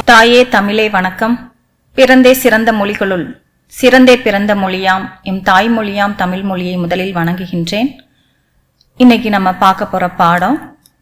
தாயே தமிழே வணக்கம் பிறந்தே சிறந்த மொழிகளுள் சிறந்தே பிறந்த மொழியாம் எம் தாய்மொழியாம் தமிழ் மொழியை முதலில் வணங்குகின்றேன் இன்னைக்கு நம்ம பார்க்க போற பாடம்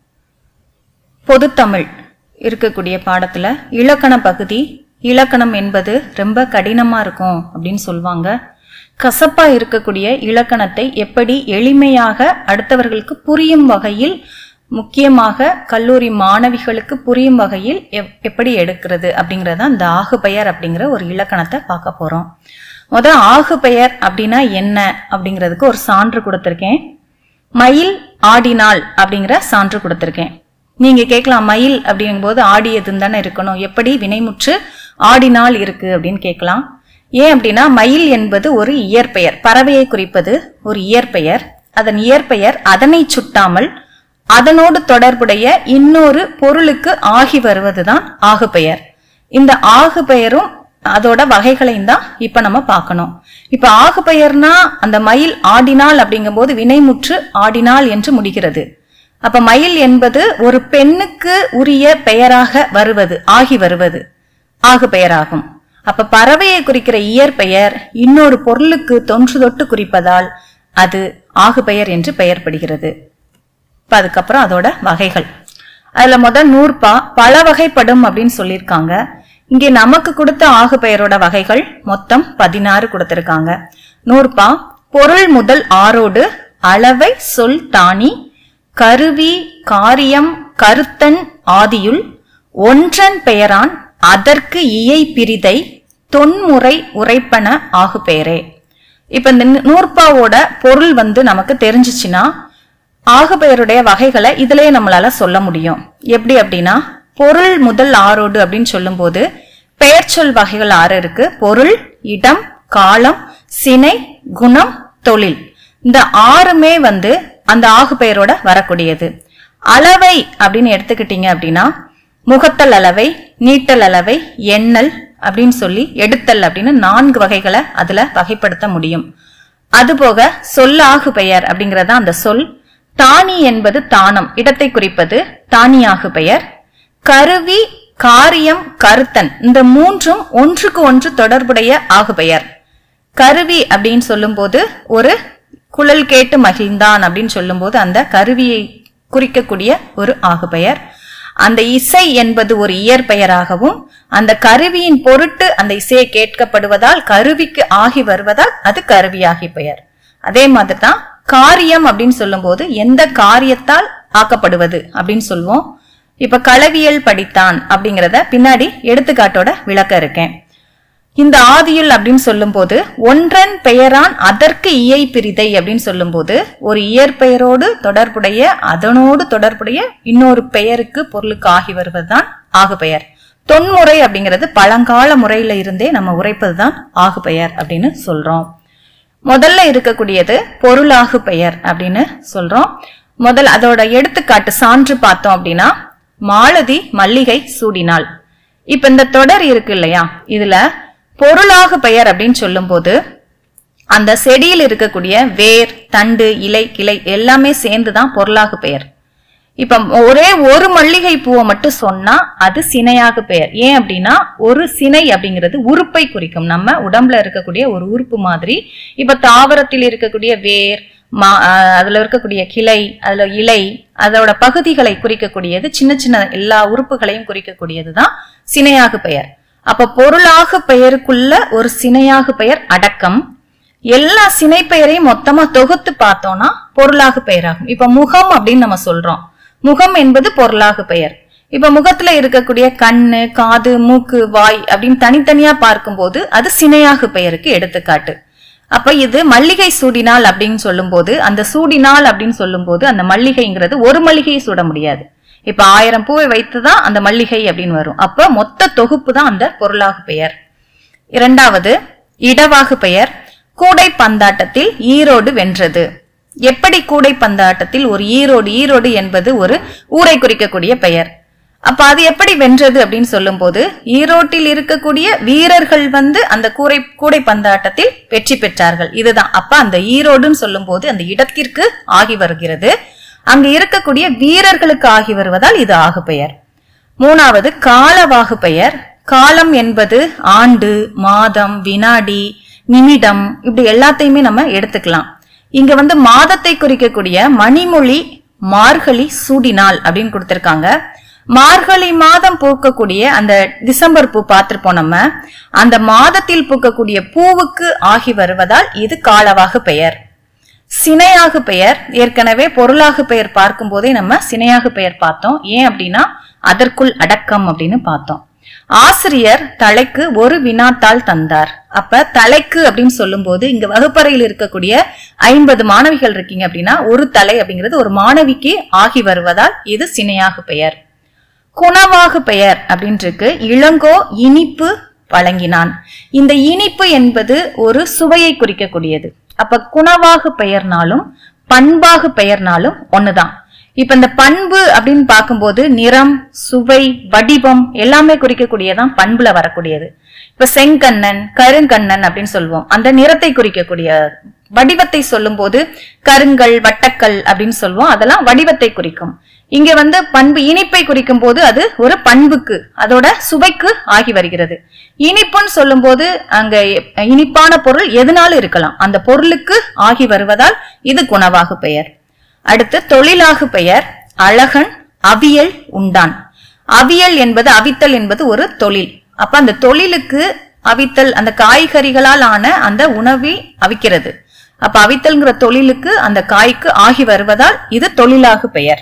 பொதுத்தமிழ் இருக்கக்கூடிய பாடத்துல இலக்கண பகுதி இலக்கணம் என்பது ரொம்ப கடினமா இருக்கும் அப்படின்னு சொல்லுவாங்க கசப்பா இருக்கக்கூடிய இலக்கணத்தை எப்படி எளிமையாக அடுத்தவர்களுக்கு புரியும் வகையில் முக்கியமாக கல்லூரி மாணவிகளுக்கு புரியும் வகையில் எப்- எப்படி எடுக்கிறது அப்படிங்கறத அந்த ஆகுபெயர் அப்படிங்கிற ஒரு இலக்கணத்தை பார்க்க போறோம் முதல் ஆகுபெயர் அப்படின்னா என்ன அப்படிங்கிறதுக்கு ஒரு சான்று கொடுத்திருக்கேன் மயில் ஆடினாள் அப்படிங்கிற சான்று கொடுத்திருக்கேன் நீங்க கேட்கலாம் மயில் அப்படிங்கும்போது ஆடியதுன்னு தானே இருக்கணும் எப்படி வினைமுற்று ஆடினாள் இருக்கு அப்படின்னு கேட்கலாம் ஏன் அப்படின்னா மயில் என்பது ஒரு இயற்பெயர் பறவையை குறிப்பது ஒரு இயற்பெயர் அதன் இயற்பெயர் அதனை சுட்டாமல் அதனோடு தொடர்புடைய இன்னொரு பொருளுக்கு ஆகி வருவதுதான் ஆகுபெயர் இந்த ஆகுபெயரும் அதோட வகைகளையும் தான் இப்ப நம்ம பார்க்கணும் இப்ப ஆகுபெயர்னா அந்த மயில் ஆடினாள் அப்படிங்கும்போது வினைமுற்று ஆடினாள் என்று முடிகிறது அப்ப மயில் என்பது ஒரு பெண்ணுக்கு உரிய பெயராக வருவது ஆகி வருவது ஆகு பெயராகும் அப்ப பறவையை குறிக்கிற இயற்பெயர் இன்னொரு பொருளுக்கு தொன்று தொட்டு குறிப்பதால் அது ஆகு பெயர் என்று பெயர்படுகிறது இப்ப அதுக்கப்புறம் அதோட வகைகள் அதுல முதல் நூற்பா பல வகைப்படும் அப்படின்னு சொல்லியிருக்காங்க இங்கே நமக்கு கொடுத்த ஆகு பெயரோட வகைகள் மொத்தம் பதினாறு கொடுத்திருக்காங்க நூற்பா பொருள் முதல் ஆரோடு அளவை சொல் தானி கருவி காரியம் கருத்தன் ஆதியுள் ஒன்றன் பெயரான் அதற்கு இயை பிரிதை தொன்முறை உரைப்பன ஆகு பெயரே இப்ப இந்த நூ- நூற்பாவோட பொருள் வந்து நமக்கு தெரிஞ்சிச்சுன்னா ஆகுபெயருடைய வகைகளை இதுலயே நம்மளால சொல்ல முடியும் எப்படி அப்படின்னா பொருள் முதல் ஆறோடு அப்படின்னு சொல்லும்போது பெயர்ச்சொல் வகைகள் ஆறு இருக்கு பொருள் இடம் காலம் சினை குணம் தொழில் இந்த ஆறுமே வந்து அந்த ஆகுபெயரோட வரக்கூடியது அளவை அப்படின்னு எடுத்துக்கிட்டீங்க அப்படின்னா முகத்தல் அளவை நீட்டல் அளவை எண்ணல் அப்படின்னு சொல்லி எடுத்தல் அப்படின்னு நான்கு வகைகளை அதுல வகைப்படுத்த முடியும் அதுபோக சொல்லாகு பெயர் அப்படிங்கறதா அந்த சொல் தானி என்பது தானம் இடத்தை குறிப்பது தானியாகு பெயர் கருவி காரியம் கருத்தன் இந்த மூன்றும் ஒன்றுக்கு ஒன்று தொடர்புடைய ஆகுபெயர் கருவி அப்படின்னு சொல்லும்போது ஒரு குழல் கேட்டு மகிழ்ந்தான் அப்படின்னு சொல்லும்போது அந்த கருவியை குறிக்கக்கூடிய ஒரு ஆகுபெயர் அந்த இசை என்பது ஒரு இயற்பெயராகவும் அந்த கருவியின் பொருட்டு அந்த இசையை கேட்கப்படுவதால் கருவிக்கு ஆகி வருவதால் அது கருவியாகி பெயர் அதே மாதிரி தான் காரியம் அப்படின்னு சொல்லும்போது எந்த காரியத்தால் ஆக்கப்படுவது அப்படின்னு சொல்லுவோம் இப்ப களவியல் படித்தான் அப்படிங்கறத பின்னாடி எடுத்துக்காட்டோட விளக்க இருக்கேன் இந்த ஆதியுள் அப்படின்னு சொல்லும்போது ஒன்றன் பெயரான் அதற்கு இயை பிரிதை அப்படின்னு சொல்லும்போது ஒரு இயற்பெயரோடு தொடர்புடைய அதனோடு தொடர்புடைய இன்னொரு பெயருக்கு பொருளுக்கு ஆகி வருவதுதான் ஆகுபெயர் தொன்முறை அப்படிங்கிறது பழங்கால முறையில இருந்தே நம்ம உரைப்பதுதான் ஆகுபெயர் அப்படின்னு சொல்றோம் முதல்ல இருக்கக்கூடியது பொருளாகு பெயர் அப்படின்னு சொல்றோம் முதல் அதோட எடுத்துக்காட்டு சான்று பார்த்தோம் அப்படின்னா மாலதி மல்லிகை சூடினாள் இப்ப இந்த தொடர் இருக்கு இல்லையா இதுல பொருளாகு பெயர் அப்படின்னு சொல்லும்போது அந்த செடியில் இருக்கக்கூடிய வேர் தண்டு இலை கிளை எல்லாமே சேர்ந்துதான் பொருளாகு பெயர் இப்ப ஒரே ஒரு மல்லிகை பூவை மட்டும் சொன்னா அது சினையாக பெயர் ஏன் அப்படின்னா ஒரு சினை அப்படிங்கிறது உறுப்பை குறிக்கும் நம்ம உடம்புல இருக்கக்கூடிய ஒரு உறுப்பு மாதிரி இப்ப தாவரத்தில் இருக்கக்கூடிய வேர் மா அஹ் அதுல இருக்கக்கூடிய கிளை அதுல இலை அதோட பகுதிகளை குறிக்கக்கூடியது சின்ன சின்ன எல்லா உறுப்புகளையும் குறிக்கக்கூடியதுதான் சினையாக பெயர் அப்ப பொருளாக பெயருக்குள்ள ஒரு சினையாக பெயர் அடக்கம் எல்லா சினை பெயரையும் மொத்தமா தொகுத்து பார்த்தோம்னா பொருளாகு பெயராகும் இப்ப முகம் அப்படின்னு நம்ம சொல்றோம் முகம் என்பது பொருளாகு பெயர் இப்ப முகத்துல இருக்கக்கூடிய கண்ணு காது மூக்கு வாய் அப்படின்னு தனித்தனியா பார்க்கும்போது அது சினையாகு பெயருக்கு எடுத்துக்காட்டு அப்ப இது மல்லிகை சூடினாள் அப்படின்னு சொல்லும்போது அந்த சூடினாள் அப்படின்னு சொல்லும்போது அந்த மல்லிகைங்கிறது ஒரு மல்லிகையை சூட முடியாது இப்ப ஆயிரம் பூவை வைத்துதான் அந்த மல்லிகை அப்படின்னு வரும் அப்ப மொத்த தொகுப்பு தான் அந்த பொருளாகு பெயர் இரண்டாவது இடவாகு பெயர் கூடை பந்தாட்டத்தில் ஈரோடு வென்றது எப்படி கூடை பந்தாட்டத்தில் ஒரு ஈரோடு ஈரோடு என்பது ஒரு ஊரை குறிக்கக்கூடிய பெயர் அப்ப அது எப்படி வென்றது அப்படின்னு சொல்லும்போது ஈரோட்டில் இருக்கக்கூடிய வீரர்கள் வந்து அந்த கூரை கூடை பந்தாட்டத்தில் வெற்றி பெற்றார்கள் இதுதான் அப்ப அந்த ஈரோடுன்னு சொல்லும்போது அந்த இடத்திற்கு ஆகி வருகிறது அங்கு இருக்கக்கூடிய வீரர்களுக்கு ஆகி வருவதால் இது ஆகு பெயர் மூணாவது காலவாகு பெயர் காலம் என்பது ஆண்டு மாதம் வினாடி நிமிடம் இப்படி எல்லாத்தையுமே நம்ம எடுத்துக்கலாம் இங்க வந்து மாதத்தை குறிக்கக்கூடிய மணிமொழி மார்கழி சூடினாள் அப்படின்னு கொடுத்திருக்காங்க மார்கழி மாதம் பூக்கக்கூடிய அந்த டிசம்பர் பூ பார்த்திருப்போம் நம்ம அந்த மாதத்தில் பூக்கக்கூடிய பூவுக்கு ஆகி வருவதால் இது காலவாகு பெயர் சினையாகு பெயர் ஏற்கனவே பொருளாகு பெயர் பார்க்கும் போதே நம்ம சினையாகு பெயர் பார்த்தோம் ஏன் அப்படின்னா அதற்குள் அடக்கம் அப்படின்னு பார்த்தோம் ஆசிரியர் தலைக்கு ஒரு வினாத்தாள் தந்தார் அப்ப தலைக்கு அப்படின்னு சொல்லும்போது இங்க வகுப்பறையில் இருக்கக்கூடிய ஐம்பது மாணவிகள் இருக்கீங்க அப்படின்னா ஒரு தலை அப்படிங்கிறது ஒரு மாணவிக்கு ஆகி வருவதால் இது சினையாகு பெயர் குணவாகு பெயர் அப்படின்னு இருக்கு இளங்கோ இனிப்பு வழங்கினான் இந்த இனிப்பு என்பது ஒரு சுவையை குறிக்கக்கூடியது அப்ப குணவாகு பெயர்னாலும் பண்பாகு பெயர்னாலும் ஒண்ணுதான் இப்ப இந்த பண்பு அப்படின்னு பார்க்கும்போது நிறம் சுவை வடிவம் எல்லாமே குறிக்கக்கூடியதான் பண்புல வரக்கூடியது இப்ப செங்கண்ணன் கருங்கண்ணன் அப்படின்னு சொல்லுவோம் அந்த நிறத்தை குறிக்கக்கூடிய வடிவத்தை சொல்லும்போது கருங்கல் வட்டக்கல் அப்படின்னு சொல்லுவோம் அதெல்லாம் வடிவத்தை குறிக்கும் இங்க வந்து பண்பு இனிப்பை குறிக்கும் போது அது ஒரு பண்புக்கு அதோட சுவைக்கு ஆகி வருகிறது இனிப்புன்னு சொல்லும்போது அங்க இனிப்பான பொருள் எதுனாலும் இருக்கலாம் அந்த பொருளுக்கு ஆகி வருவதால் இது குணவாகு பெயர் அடுத்து தொழிலாகு பெயர் அழகன் அவியல் உண்டான் அவியல் என்பது அவித்தல் என்பது ஒரு தொழில் அப்ப அந்த தொழிலுக்கு அவித்தல் அந்த காய்கறிகளால் ஆன அந்த உணவை அவிக்கிறது அப்ப அவித்தல்ங்கிற தொழிலுக்கு அந்த காய்க்கு ஆகி வருவதால் இது தொழிலாகு பெயர்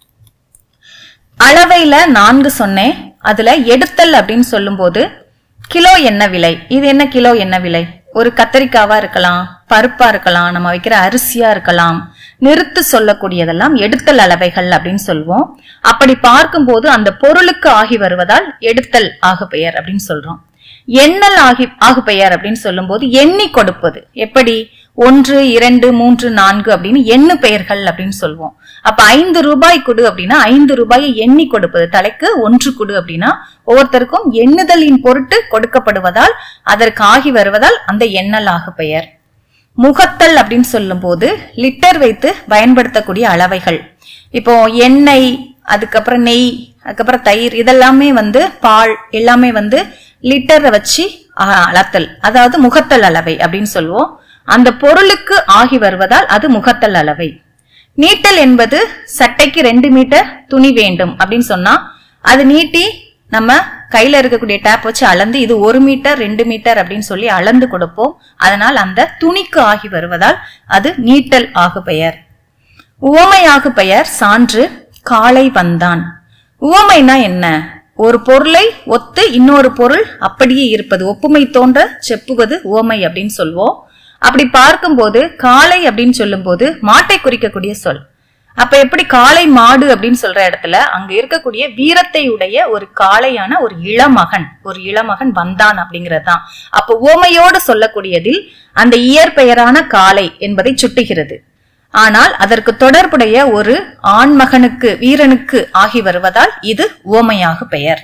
அளவையில நான்கு சொன்னேன் அதுல எடுத்தல் அப்படின்னு சொல்லும்போது கிலோ என்ன விலை இது என்ன கிலோ என்ன விலை ஒரு கத்தரிக்காவா இருக்கலாம் பருப்பா இருக்கலாம் நம்ம வைக்கிற அரிசியா இருக்கலாம் நிறுத்து சொல்லக்கூடியதெல்லாம் எடுத்தல் அளவைகள் அப்படின்னு சொல்லுவோம் அப்படி பார்க்கும்போது அந்த பொருளுக்கு ஆகி வருவதால் எடுத்தல் ஆகு பெயர் அப்படின்னு சொல்றோம் எண்ணல் ஆகி ஆகு பெயர் அப்படின்னு சொல்லும்போது எண்ணி கொடுப்பது எப்படி ஒன்று இரண்டு மூன்று நான்கு அப்படின்னு எண்ணு பெயர்கள் அப்படின்னு சொல்லுவோம் அப்ப ஐந்து ரூபாய் கொடு அப்படின்னா ஐந்து ரூபாயை எண்ணி கொடுப்பது தலைக்கு ஒன்று கொடு அப்படின்னா ஒவ்வொருத்தருக்கும் எண்ணுதலின் பொருட்டு கொடுக்கப்படுவதால் அதற்கு ஆகி வருவதால் அந்த எண்ணல் ஆகு பெயர் முகத்தல் அப்படின்னு சொல்லும்போது லிட்டர் வைத்து பயன்படுத்தக்கூடிய அளவைகள் இப்போ எண்ணெய் அதுக்கப்புறம் நெய் அதுக்கப்புறம் தயிர் இதெல்லாமே வந்து பால் எல்லாமே வந்து லிட்டரை வச்சு அஹ், அளத்தல் அதாவது முகத்தல் அளவை அப்படின்னு சொல்லுவோம் அந்த பொருளுக்கு ஆகி வருவதால் அது முகத்தல் அளவை நீட்டல் என்பது சட்டைக்கு ரெண்டு மீட்டர் துணி வேண்டும் அப்படின்னு சொன்னா அது நீட்டி நம்ம கையில இருக்கக்கூடிய டேப் வச்சு அளந்து இது ஒரு மீட்டர் ரெண்டு மீட்டர் அப்படின்னு சொல்லி அளந்து கொடுப்போம் அதனால் அந்த துணிக்கு ஆகி வருவதால் அது நீட்டல் ஆகு பெயர் உவமையாகு பெயர் சான்று காலை வந்தான் உவமைனா என்ன ஒரு பொருளை ஒத்து இன்னொரு பொருள் அப்படியே இருப்பது ஒப்புமை தோன்ற செப்புவது உவமை அப்படின்னு சொல்வோம் அப்படி பார்க்கும்போது காளை அப்படின்னு சொல்லும்போது மாட்டை குறிக்கக்கூடிய சொல் அப்ப எப்படி காளை மாடு அப்படின்னு சொல்ற இடத்துல அங்க இருக்கக்கூடிய வீரத்தை உடைய ஒரு காளையான ஒரு இளமகன் ஒரு இளமகன் வந்தான் அப்படிங்கிறது தான் அப்ப உவமையோடு சொல்லக்கூடியதில் அந்த இயற்பெயரான காளை என்பதை சுட்டுகிறது ஆனால் அதற்கு தொடர்புடைய ஒரு ஆண்மகனுக்கு வீரனுக்கு ஆகி வருவதால் இது உவமையாக பெயர்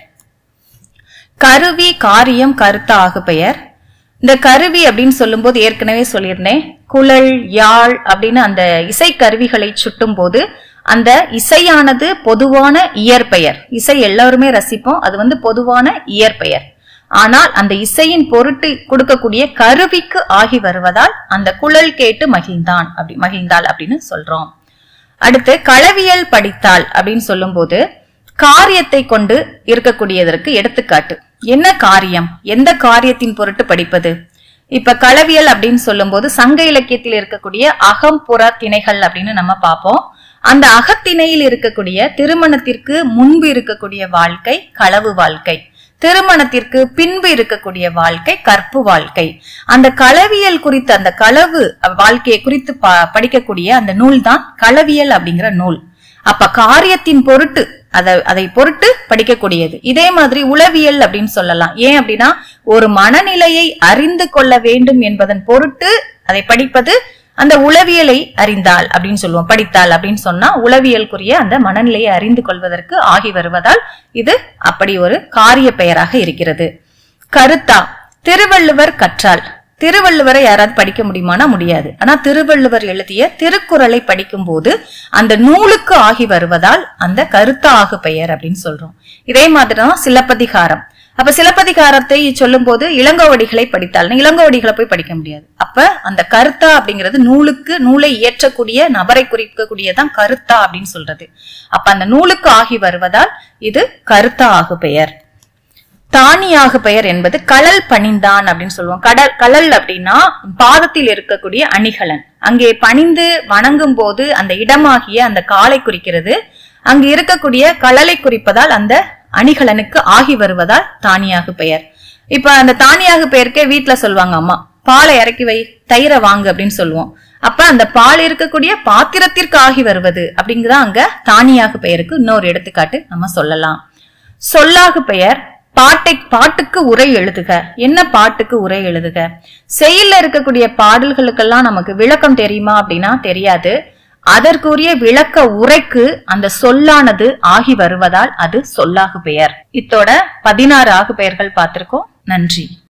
கருவி காரியம் கருத்த ஆகு பெயர் இந்த கருவி அப்படின்னு சொல்லும்போது ஏற்கனவே சொல்லியிருந்தேன் குழல் யாழ் அப்படின்னு அந்த இசை கருவிகளை சுட்டும் போது அந்த இசையானது பொதுவான இயற்பெயர் இசை எல்லாருமே ரசிப்போம் அது வந்து பொதுவான இயற்பெயர் ஆனால் அந்த இசையின் பொருட்டு கொடுக்கக்கூடிய கருவிக்கு ஆகி வருவதால் அந்த குழல் கேட்டு மகிழ்ந்தான் அப்படி மகிழ்ந்தாள் அப்படின்னு சொல்றோம் அடுத்து களவியல் படித்தாள் அப்படின்னு சொல்லும்போது காரியத்தை கொண்டு இருக்கக்கூடியதற்கு எடுத்துக்காட்டு என்ன காரியம் எந்த காரியத்தின் பொருட்டு படிப்பது இப்ப களவியல் அப்படின்னு சொல்லும்போது சங்க இலக்கியத்தில் இருக்கக்கூடிய அகம்புற திணைகள் அப்படின்னு நம்ம பார்ப்போம் அந்த அகத்திணையில் இருக்கக்கூடிய திருமணத்திற்கு முன்பு இருக்கக்கூடிய வாழ்க்கை களவு வாழ்க்கை திருமணத்திற்கு பின்பு இருக்கக்கூடிய வாழ்க்கை கற்பு வாழ்க்கை அந்த களவியல் குறித்த அந்த களவு வாழ்க்கையை குறித்து ப- படிக்கக்கூடிய அந்த நூல் தான் களவியல் அப்படிங்கிற நூல் அப்ப காரியத்தின் பொருட்டு அதை அதை பொருட்டு படிக்கக்கூடியது இதே மாதிரி உளவியல் அப்படின்னு சொல்லலாம் ஏன் அப்படின்னா ஒரு மனநிலையை அறிந்து கொள்ள வேண்டும் என்பதன் பொருட்டு அதை படிப்பது அந்த உளவியலை அறிந்தாள் அப்படின்னு சொல்லுவோம் படித்தாள் அப்படின்னு சொன்னா உளவியலுக்குரிய அந்த மனநிலையை அறிந்து கொள்வதற்கு ஆகி வருவதால் இது அப்படி ஒரு காரிய பெயராக இருக்கிறது கருத்தா திருவள்ளுவர் கற்றால் திருவள்ளுவரை யாராவது படிக்க முடியுமானா முடியாது ஆனா திருவள்ளுவர் எழுதிய திருக்குறளை படிக்கும்போது அந்த நூலுக்கு ஆகி வருவதால் அந்த கருத்தா ஆகு பெயர் அப்படின்னு சொல்றோம் இதே மாதிரிதான் சிலப்பதிகாரம் அப்ப சிலப்பதிகாரத்தை சொல்லும் போது இளங்கோவடிகளை படித்தால் இளங்கோவடிகளை போய் படிக்க முடியாது அப்ப அந்த கருத்தா அப்படிங்கிறது நூலுக்கு நூலை இயற்றக்கூடிய நபரை குறிக்கக்கூடியதான் கருத்தா அப்படின்னு சொல்றது அப்ப அந்த நூலுக்கு ஆகி வருவதால் இது கருத்தா ஆகு பெயர் தானியாக பெயர் என்பது கடல் பணிந்தான் அப்படின்னு சொல்லுவோம் கடல் கடல் அப்படின்னா பாதத்தில் இருக்கக்கூடிய அணிகலன் அங்கே பணிந்து வணங்கும் போது அந்த இடமாகிய அந்த காலை குறிக்கிறது அங்கு இருக்கக்கூடிய கடலை குறிப்பதால் அந்த அணிகலனுக்கு ஆகி வருவதால் தானியாக பெயர் இப்ப அந்த தானியாக பெயருக்கே வீட்டுல சொல்லுவாங்க அம்மா பாலை இறக்கி வை தயிரை வாங்கு அப்படின்னு சொல்லுவோம் அப்ப அந்த பால் இருக்கக்கூடிய பாத்திரத்திற்கு ஆகி வருவது அப்படிங்கிறத அங்க தானியாக பெயருக்கு இன்னொரு எடுத்துக்காட்டு நம்ம சொல்லலாம் சொல்லாகு பெயர் பாட்டை பாட்டுக்கு உரை எழுதுக என்ன பாட்டுக்கு உரை எழுதுக செயல்ல இருக்கக்கூடிய பாடல்களுக்கெல்லாம் நமக்கு விளக்கம் தெரியுமா அப்படின்னா தெரியாது அதற்குரிய விளக்க உரைக்கு அந்த சொல்லானது ஆகி வருவதால் அது சொல்லாகு பெயர் இத்தோட பதினாறு ஆகு பெயர்கள் பார்த்திருக்கோம் நன்றி